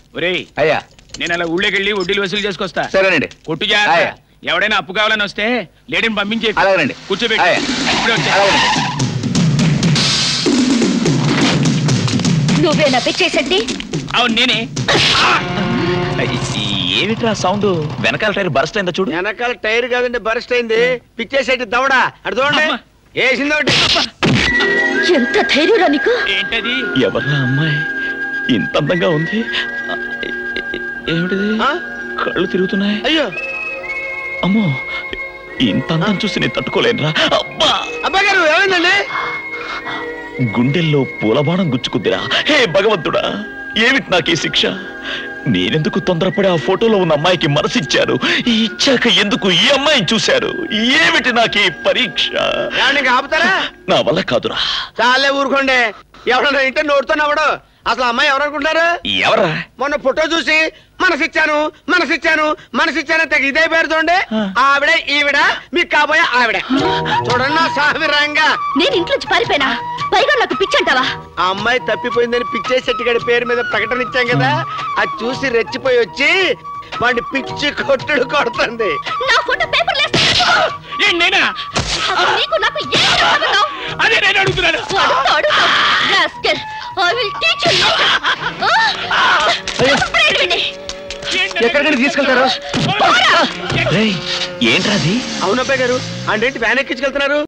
ఒరేయ్ అయ్యా నేను అలా ఊళ్ళోకి వెళ్ళి వడ్డీలు వసూలు చేసుకొస్తా సరేనండి కొట్టు జాగ్రత్త ఆయ్. ఎవడైనా అప్పు కావాలని వస్తే లేడీని పంపించే అలాగేనండి. కూర్చోబెట్టి ఆయ్. ఇప్పుడే వచ్చా. అలాగేనండి నువ్వేనా పిచ్చేసండి అవును నేనే ఏమిట్రా సౌండ్ వెనకాల టైర్ బరస్ట్ అయిందా చూడు వెనకాల టైర్ కాదండి బరస్ట్ అయింది పిచ్చేసేటి దవడా అటు చూడండి అమ్మా. వేసింది ఒకటి ఎంత ధైర్యరా నీకు ఏంటది ఎవర్రా అమ్మాయి ఇంత అందంగా ఉంది ఆ, ఏ- ఏ- ఏమిటిది ఆ? కళ్ళు తిరుగుతున్నాయి అయ్యో అమ్మో ఇంత అందం చూసి నేను తట్టుకోలేనురా అబ్బా అబ్బాయి గారు ఏమైందండి గుండెల్లో పూలబాణం గుచ్చుకుందిరా హే భగవంతుడా ఏమిటి నాకు ఈ శిక్ష నేనెందుకు తొందరపడి ఆ ఫోటోలో ఉన్న అమ్మాయికి మనసిచ్చారు ఈ ఇచ్చాక ఎందుకు ఈ అమ్మాయిని చూశారు ఏమిటి నాకు ఈ పరీక్ష ఏమండి ఇంకా ఆపుతారా నా వల్ల కాదురా చాలే ఊరుకోండి ఎవరన్నా ఇంటే నోడుతో నవ్వడు అసలు అమ్మాయి ఎవరు అనుకుంటారు ఎవరా మొన్న ఫోటో చూసి మనసిచ్చాను మనసిచ్చాను మనసిచ్చాను తెగ ఇదే పేరు చూడండి ఆ. ఆవిడ ఈవిడ మీకు కాబోయే ఆవిడ చూడండి నా సామిరంగా నేను ఇంట్లోంచి పారిపోయినా పైగా నాకు పిచ్చంటావా ఆ అమ్మాయి తప్పిపోయిందని పిచ్చే శెట్టిగడి పేరు మీద ప్రకటన ఇచ్చాం కదా అది చూసి రెచ్చిపోయి వచ్చి వాడిని పిచ్చి కొట్టుడు కొడుతుంది నా ఫోటో పేపర్ ఏంటి నేనా నీకు నాకు ఏం సంబంధం? అదే నేను అడుగుతున్నాను అడుగుతా, అడుగుతా. Rascal, I will teach you lesson. ఆ? పడేయండి. ఏంటి ఎక్కడికైనా తీసుకెళ్తారు పోరా. రేయ్ ఏంట్రా అది అవునబ్బాయి గారు అంటే వ్యాన్ ఎక్కించుకెళ్తున్నారు